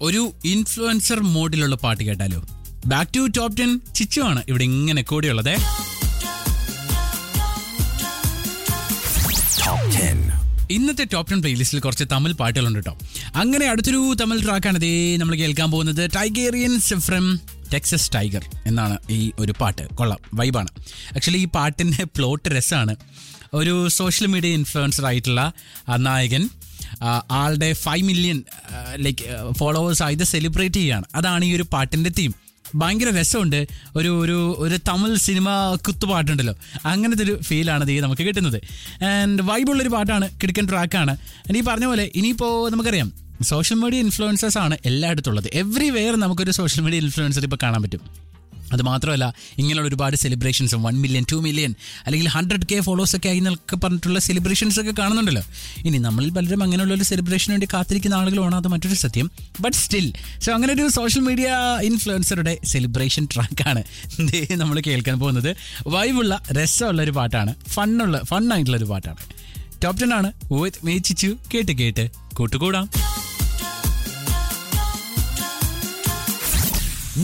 ഒരു ഇൻഫ്ലുവൻസർ മോഡിലുള്ള പാട്ട് കേട്ടാലോ ബാക്ക് ടു ടോപ്പ് ടെൻ ചിച്ചു ആണ് ഇവിടെ ഇങ്ങനെ കൂടിയുള്ളത് ഇന്നത്തെ ടോപ്പ് ടെൻ പ്ലേലിസ്റ്റിൽ കുറച്ച് തമിഴ് പാട്ടുകളുണ്ട് കേട്ടോ അങ്ങനെ അടുത്തൊരു തമിഴ് ട്രാക്കാണ് ഇതേ നമ്മൾ കേൾക്കാൻ പോകുന്നത് ടൈഗേറിയൻസ് ഫ്രം ടെക്സസ് ടൈഗർ എന്നാണ് ഈ ഒരു പാട്ട് കൊള്ളാം വൈബാണ് ആക്ച്വലി ഈ പാട്ടിൻ്റെ പ്ലോട്ട് രസമാണ് ഒരു സോഷ്യൽ മീഡിയ ഇൻഫ്ലുവൻസർ ആയിട്ടുള്ള ആ നായകൻ ആ, ആളുടെ ഫൈവ് മില്യൺ ലൈക്ക് ഫോളോവേഴ്സ് ആയത് സെലിബ്രേറ്റ് ചെയ്യുകയാണ് അതാണ് ഈ ഒരു പാട്ടിൻ്റെ തീം ഭയങ്കര രസമുണ്ട് ഒരു ഒരു ഒരു തമിഴ് സിനിമ കുത്തുപാട്ടുണ്ടല്ലോ അങ്ങനത്തെ ഒരു ഫീലാണ് ഇത് നമുക്ക് കിട്ടുന്നത് ആൻഡ് വൈബുള്ളൊരു പാട്ടാണ് കിടക്കൻ ട്രാക്കാണ് ഈ പറഞ്ഞ പോലെ ഇനിയിപ്പോൾ നമുക്കറിയാം സോഷ്യൽ മീഡിയ ഇൻഫ്ലുവൻസേഴ്സ് ആണ് എല്ലായിടത്തും ഉള്ളത് എവ്രിവെയർ നമുക്കൊരു സോഷ്യൽ മീഡിയ ഇൻഫ്ലുവൻസർ ഇപ്പോൾ കാണാൻ പറ്റും അത് മാത്രമല്ല ഇങ്ങനെയുള്ള ഒരുപാട് സെലിബ്രേഷൻസും വൺ മില്യൺ ടു മില്യൺ അല്ലെങ്കിൽ ഹൺഡ്രഡ് കെ ഫോളോസ് ഒക്കെ ആയി എന്നൊക്കെ പറഞ്ഞിട്ടുള്ള സെലിബ്രേഷൻസ് ഒക്കെ കാണുന്നുണ്ടല്ലോ ഇനി നമ്മളിൽ പലരും അങ്ങനെയുള്ള ഒരു സെലിബ്രേഷന് വേണ്ടി കാത്തിരിക്കുന്ന ആളുകളാണ് അത് മറ്റൊരു സത്യം ബട്ട് സ്റ്റിൽ സോ അങ്ങനെ ഒരു സോഷ്യൽ മീഡിയ ഇൻഫ്ലുവൻസറുടെ സെലിബ്രേഷൻ ട്രാക്കാണ് നമ്മൾ കേൾക്കാൻ പോകുന്നത് വൈബുള്ള രസമുള്ള ഒരു പാട്ടാണ് ഫണ്ണുള്ള ഫണ്ണായിട്ടുള്ള ഒരു പാട്ടാണ് ടോപ്പ് ടെൻ ആണ് വിത്ത് മേച്ചിച്ചു കേട്ട് കേട്ട് കൂട്ടുകൂടാം